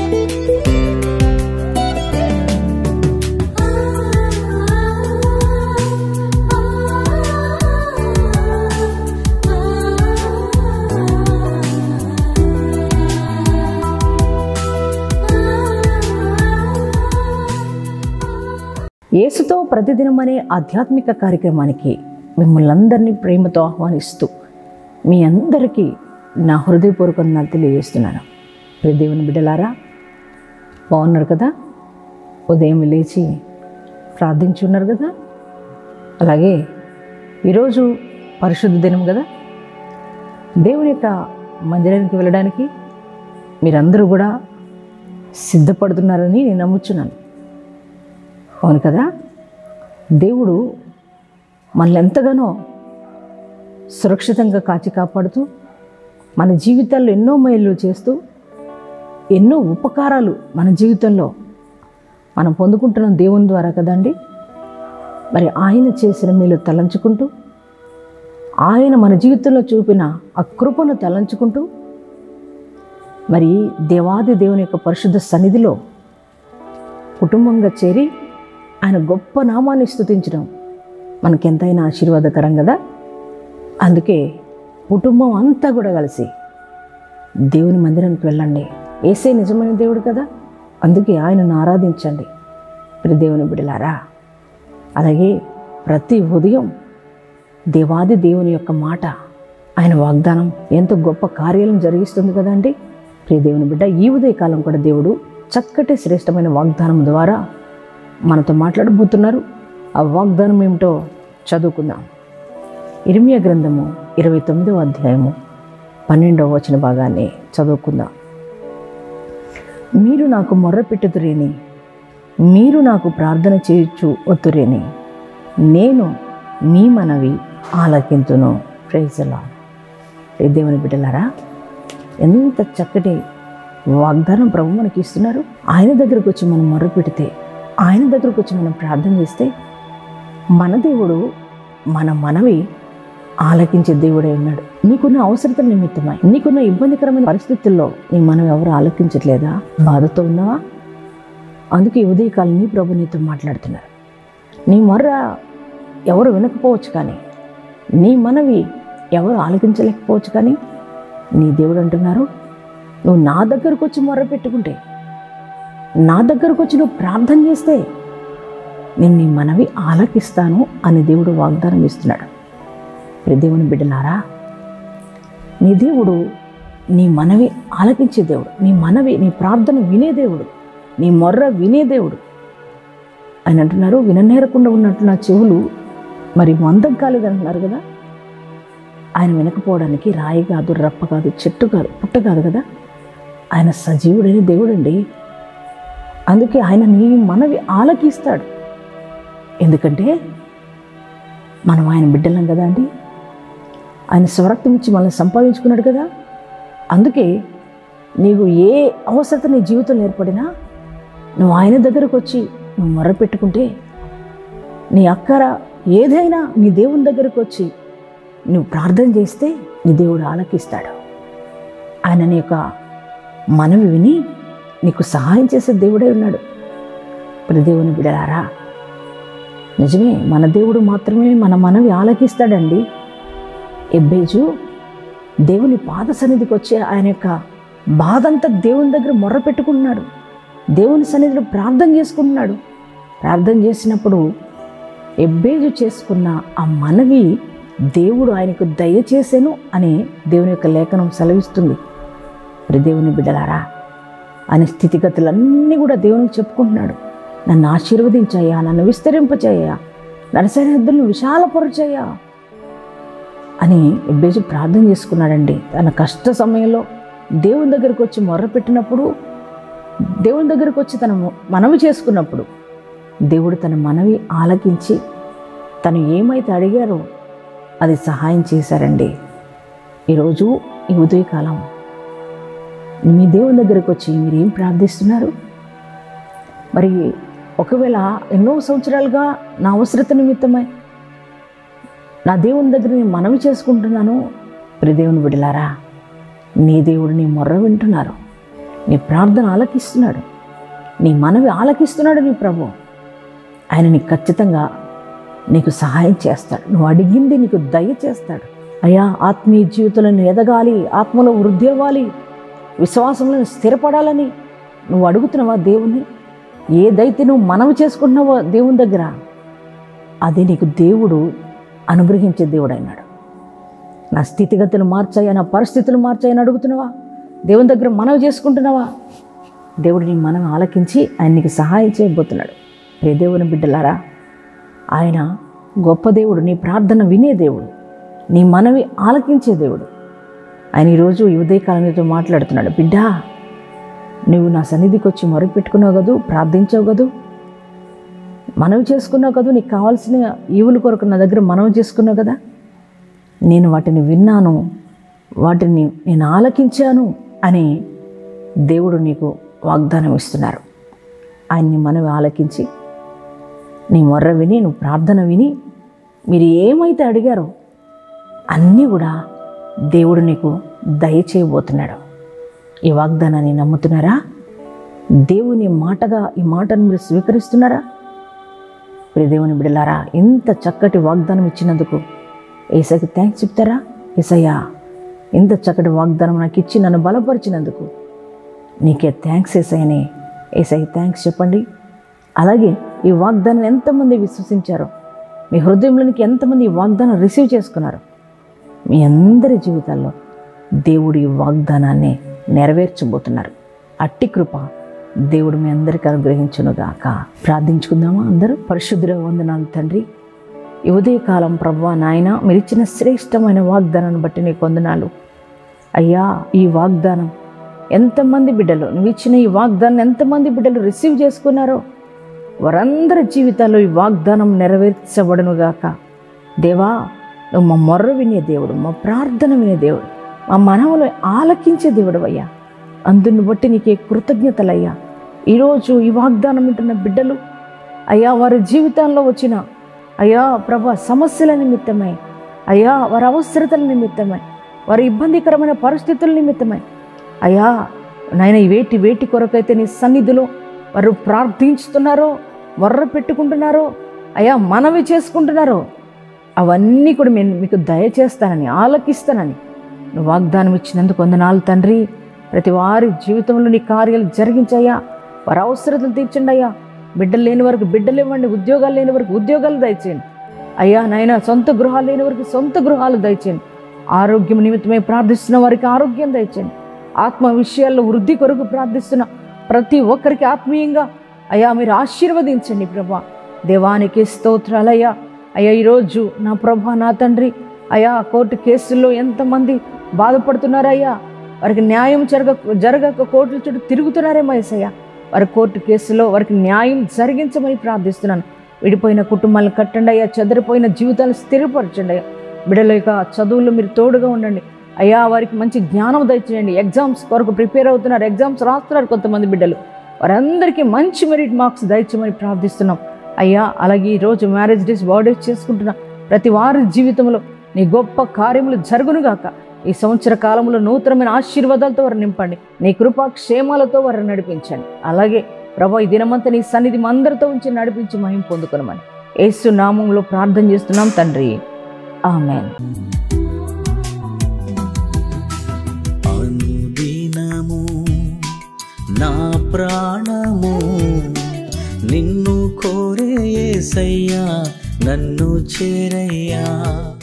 యేసుతో ప్రతిదినం అనే ఆధ్యాత్మిక కార్యక్రమానికి మిమ్మల్ని అందరినీ ప్రేమతో ఆహ్వానిస్తూ మీ అందరికీ నా హృదయపూర్వక వందనాలు తెలియజేస్తున్నాను ప్రియ దేవుని బిడ్డలారా బాగున్నారు కదా ఉదయం లేచి ప్రార్థించున్నారు కదా అలాగే ఈరోజు పరిశుద్ధ దినం కదా దేవుని యొక్క మందిరానికి వెళ్ళడానికి మీరందరూ కూడా సిద్ధపడుతున్నారని నేను నమ్ముచున్నాను అవును కదా దేవుడు మనల్ని ఎంతగానో సురక్షితంగా కాచి కాపాడుతూ మన జీవితాల్లో ఎన్నో మైళ్ళు చేస్తూ ఎన్నో ఉపకారాలు మన జీవితంలో మనం పొందుకుంటున్నాం దేవుని ద్వారా కదండి మరి ఆయన చేసిన మేలు తలంచుకుంటూ ఆయన మన జీవితంలో చూపిన ఆ కృపను తలంచుకుంటూ మరి దేవాది దేవుని యొక్క పరిశుద్ధ సన్నిధిలో కుటుంబంగా చేరి ఆయన గొప్ప నామాన్ని స్తుతించడం మనకెంతైనా ఆశీర్వాదకరం కదా అందుకే కుటుంబం అంతా కూడా కలిసి దేవుని మందిరానికి వెళ్ళండి ఏసే నిజమైన దేవుడు కదా అందుకే ఆయనను ఆరాధించండి ప్రి దేవుని బిడలారా అలాగే ప్రతి ఉదయం దేవాది దేవుని యొక్క మాట ఆయన వాగ్దానం ఎంతో గొప్ప కార్యాలను జరిగిస్తుంది కదండి ప్రియ దేవుని బిడ్డ ఈ ఉదయకాలం కూడా దేవుడు చక్కటి శ్రేష్టమైన వాగ్దానం ద్వారా మనతో మాట్లాడబోతున్నారు ఆ వాగ్దానం ఏమిటో చదువుకుందాం ఇర్మియా గ్రంథము ఇరవై తొమ్మిదవ అధ్యాయము పన్నెండవ వచన భాగాన్ని చదువుకుందాం మీరు నాకు మొర్ర పెట్టుతురేని మీరు నాకు ప్రార్థన చేయొచ్చు ఒత్తురేని నేను మీ మనవి ఆలకింతును ప్రైజలా దేవుని బిడ్డలారా ఎంత చక్కటి వాగ్దానం ప్రభు మనకి ఇస్తున్నారు ఆయన దగ్గరకు వచ్చి మనం మొర్ర పెడితే ఆయన దగ్గరకు వచ్చి మనం ప్రార్థన చేస్తే మన దేవుడు మన మనవి ఆలకించే దేవుడే ఉన్నాడు నీకున్న అవసరతల నిమిత్తమై నీకున్న ఇబ్బందికరమైన పరిస్థితుల్లో నీ మనం ఎవరు ఆలకించట్లేదా బాధతో ఉన్నావా అందుకే ఈ ఉదయకాలం నీ ప్రభు నీతో మాట్లాడుతున్నారు నీ మొర్ర ఎవరు వినకపోవచ్చు కానీ నీ మనవి ఎవరు ఆలకించలేకపోవచ్చు కానీ నీ దేవుడు అంటున్నారు నువ్వు నా దగ్గరకు వచ్చి మొర్ర పెట్టుకుంటే నా దగ్గరకు వచ్చి నువ్వు ప్రార్థన చేస్తే నేను నీ మనవి ఆలకిస్తాను అని దేవుడు వాగ్దానం ఇస్తున్నాడు ప్రియ దేవుని బిడ్డలారా నీ దేవుడు నీ మనవి ఆలకించే దేవుడు నీ మనవి నీ ప్రార్థన వినే దేవుడు నీ మొర్ర వినే దేవుడు ఆయన అంటున్నారు విననేరకుండా ఉన్నట్టు నా చెవులు మరి మందం కాలేదంటున్నారు కదా ఆయన వినకపోవడానికి రాయి కాదు రప్ప కాదు చెట్టు కాదు పుట్ట కాదు కదా ఆయన సజీవుడైన దేవుడండి అందుకే ఆయన నీ మనవి ఆలకిస్తాడు ఎందుకంటే మనం ఆయన బిడ్డలం కదా అండి ఆయన స్వరక్తం ఇచ్చి మనల్ని సంపాదించుకున్నాడు కదా అందుకే నీకు ఏ అవసరత నీ జీవితంలో ఏర్పడినా నువ్వు ఆయన దగ్గరకు వచ్చి నువ్వు మొర్ర పెట్టుకుంటే నీ అక్కర ఏదైనా నీ దేవుని దగ్గరకు వచ్చి నువ్వు ప్రార్థన చేస్తే నీ దేవుడు ఆలకిస్తాడు ఆయన నీ యొక్క మనవి విని నీకు సహాయం చేసే దేవుడే ఉన్నాడు ఇప్పుడు దేవుని బిడలారా నిజమే మన దేవుడు మాత్రమే మన మనవి ఆలకిస్తాడండి ఎబ్బేజు దేవుని పాద సన్నిధికి వచ్చి ఆయన యొక్క బాధంతా దేవుని దగ్గర మొర్ర పెట్టుకుంటున్నాడు దేవుని సన్నిధిలో ప్రార్థన చేసుకుంటున్నాడు ప్రార్థన చేసినప్పుడు ఎబ్బేజు చేసుకున్న ఆ మనవి దేవుడు ఆయనకు దయచేసెను అని దేవుని యొక్క లేఖనం సెలవిస్తుంది మరి దేవుని బిడ్డలారా ఆయన స్థితిగతులన్నీ కూడా దేవునికి చెప్పుకుంటున్నాడు నన్ను ఆశీర్వదించయ్యా నన్ను విస్తరింపచేయ్యా నన్ను సరిహద్దులను విశాలపరచయ్యా అని ఎబ్బేజు ప్రార్థన చేసుకున్నాడండి తన కష్ట సమయంలో దేవుని దగ్గరికి వచ్చి మొర్ర పెట్టినప్పుడు దేవుని దగ్గరికి వచ్చి తన మనవి చేసుకున్నప్పుడు దేవుడు తన మనవి ఆలకించి తను ఏమైతే అడిగారో అది సహాయం చేశారండి ఈరోజు ఈ ఉదయకాలం మీ దేవుని దగ్గరకు వచ్చి మీరు ఏం ప్రార్థిస్తున్నారు మరి ఒకవేళ ఎన్నో సంవత్సరాలుగా నా అవసరత నిమిత్తమై నా దేవుని దగ్గర నేను మనవి చేసుకుంటున్నాను ప్రి దేవుని బిడలారా నీ దేవుడు నీ మొర్ర వింటున్నారు నీ ప్రార్థన ఆలకిస్తున్నాడు నీ మనవి ఆలకిస్తున్నాడు నీ ప్రభు ఆయన నీకు ఖచ్చితంగా నీకు సహాయం చేస్తాడు నువ్వు అడిగింది నీకు దయ చేస్తాడు అయ్యా ఆత్మీయ జీవితంలో ఎదగాలి ఆత్మలో వృద్ధి అవ్వాలి విశ్వాసంలో స్థిరపడాలని నువ్వు అడుగుతున్నావా దేవుణ్ణి ఏదైతే నువ్వు మనవి చేసుకుంటున్నావో దేవుని దగ్గర అది నీకు దేవుడు అనుగ్రహించే దేవుడు అయినాడు నా స్థితిగతులు మార్చాయా నా పరిస్థితులు మార్చాయని అడుగుతున్నావా దేవుని దగ్గర మనవి చేసుకుంటున్నావా దేవుడు నీ మనం ఆలకించి ఆయన నీకు సహాయం చేయబోతున్నాడు ప్రియ దేవుని బిడ్డలారా ఆయన గొప్ప దేవుడు నీ ప్రార్థన వినే దేవుడు నీ మనవి ఆలకించే దేవుడు ఆయన ఈరోజు ఈ ఉదయకాలం నీతో మాట్లాడుతున్నాడు బిడ్డా నువ్వు నా సన్నిధికి వచ్చి మొరపెట్టుకున్నావు కదూ ప్రార్థించావు కదూ మనవి చేసుకున్నావు కదా నీకు కావాల్సిన ఈవుల కొరకు నా దగ్గర మనవి చేసుకున్నావు కదా నేను వాటిని విన్నాను వాటిని నేను ఆలకించాను అని దేవుడు నీకు వాగ్దానం ఇస్తున్నారు ఆయన్ని మనవి ఆలకించి నీ మొర్ర విని నువ్వు ప్రార్థన విని మీరు ఏమైతే అడిగారో అన్నీ కూడా దేవుడు నీకు దయచేయబోతున్నాడు ఈ వాగ్దానాన్ని నమ్ముతున్నారా దేవుని మాటగా ఈ మాటను మీరు స్వీకరిస్తున్నారా ప్రియ దేవుని బిడలారా ఇంత చక్కటి వాగ్దానం ఇచ్చినందుకు ఏసైకి థ్యాంక్స్ చెప్తారా ఏసయ్యా ఇంత చక్కటి వాగ్దానం నాకు ఇచ్చి నన్ను బలపరిచినందుకు నీకే థ్యాంక్స్ ఏసయ్యని ఏసైకి థ్యాంక్స్ చెప్పండి అలాగే ఈ వాగ్దానం ఎంతమంది విశ్వసించారో మీ హృదయంలోనికి ఎంతమంది ఈ వాగ్దానం రిసీవ్ చేసుకున్నారు మీ అందరి జీవితాల్లో దేవుడు ఈ వాగ్దానాన్ని నెరవేర్చబోతున్నారు అట్టి కృప దేవుడు మీ అందరికీ అనుగ్రహించునుగాక ప్రార్థించుకుందామా అందరూ పరిశుద్ధుల వందనాలు తండ్రి ఈ ఉదయకాలం ప్రభా నాయన మీరు ఇచ్చిన శ్రేష్టమైన వాగ్దానాన్ని బట్టి నీకు వందనాలు అయ్యా ఈ వాగ్దానం ఎంతమంది బిడ్డలు నువ్వు ఇచ్చిన ఈ వాగ్దానం ఎంతమంది బిడ్డలు రిసీవ్ చేసుకున్నారో వారందరి జీవితాల్లో ఈ వాగ్దానం నెరవేర్చబడునుగాక దేవా నువ్వు మా మొర్ర వినే దేవుడు మా ప్రార్థన వినే దేవుడు మా మనవులు ఆలకించే దేవుడు అయ్యా అందుని బట్టి నీకే కృతజ్ఞతలయ్యా ఈరోజు ఈ వాగ్దానం వింటున్న బిడ్డలు అయ్యా వారి జీవితాల్లో వచ్చిన అయ్యా ప్రభా సమస్యల నిమిత్తమై అయ్యా వారి అవసరతల నిమిత్తమై వారి ఇబ్బందికరమైన పరిస్థితుల నిమిత్తమై అయ్యా నాయన ఈ వేటి వేటి కొరకైతే నీ సన్నిధిలో వారు ప్రార్థించుతున్నారో వర్ర పెట్టుకుంటున్నారో అయ్యా మనవి చేసుకుంటున్నారో అవన్నీ కూడా నేను మీకు దయచేస్తానని ఆలకిస్తానని నువ్వు వాగ్దానం ఇచ్చినందుకు వందనాలు తండ్రి ప్రతి వారి జీవితంలో నీ కార్యాలు జరిగించయ్యా వారి అవసరతలు తీర్చండి అయ్యా బిడ్డలు లేని వరకు బిడ్డలు ఇవ్వండి ఉద్యోగాలు లేని వరకు ఉద్యోగాలు దయచేయండి అయ్యా నాయన సొంత గృహాలు లేని వరకు సొంత గృహాలు దయచేయండి ఆరోగ్యం నిమిత్తమై ప్రార్థిస్తున్న వారికి ఆరోగ్యం దయచేయండి ఆత్మ విషయాల్లో వృద్ధి కొరకు ప్రార్థిస్తున్న ప్రతి ఒక్కరికి ఆత్మీయంగా అయ్యా మీరు ఆశీర్వదించండి ప్రభా దేవానికి స్తోత్రాలయ్యా అయ్యా ఈరోజు నా ప్రభా నా తండ్రి అయ్యా కోర్టు కేసుల్లో ఎంతమంది బాధపడుతున్నారయ్యా వారికి న్యాయం జరగ జరగక కోర్టుల చుట్టూ తిరుగుతున్నారేమో ఏసయ్యా వారి కోర్టు కేసులో వారికి న్యాయం జరిగించమని ప్రార్థిస్తున్నాను విడిపోయిన కుటుంబాలను కట్టండి అయ్యా చెదరిపోయిన జీవితాలను స్థిరపరచండి అయ్యా బిడ్డల యొక్క చదువుల్లో మీరు తోడుగా ఉండండి అయ్యా వారికి మంచి జ్ఞానం దయచేయండి ఎగ్జామ్స్ కొరకు ప్రిపేర్ అవుతున్నారు ఎగ్జామ్స్ రాస్తున్నారు కొంతమంది బిడ్డలు వారందరికీ మంచి మెరిట్ మార్క్స్ దయచేయమని ప్రార్థిస్తున్నాం అయ్యా అలాగే ఈరోజు మ్యారేజ్ డేస్ బర్త్డేస్ చేసుకుంటున్న ప్రతి వారి జీవితంలో నీ గొప్ప కార్యములు జరుగునుగాక ఈ సంవత్సర కాలంలో నూతనమైన ఆశీర్వాదాలతో వారు నింపండి నీ కృపా క్షేమాలతో వారు నడిపించండి అలాగే ప్రభా ఈ దినమంతా నీ సన్నిధి మా అందరితో ఉంచి నడిపించి మహిం పొందుకునమని యేసు నామంలో ప్రార్థన చేస్తున్నాం తండ్రి ఆమెన్ అనుదినము నా ప్రాణము నిన్ను కోరే యేసయ్యా నన్ను చేరయ్యా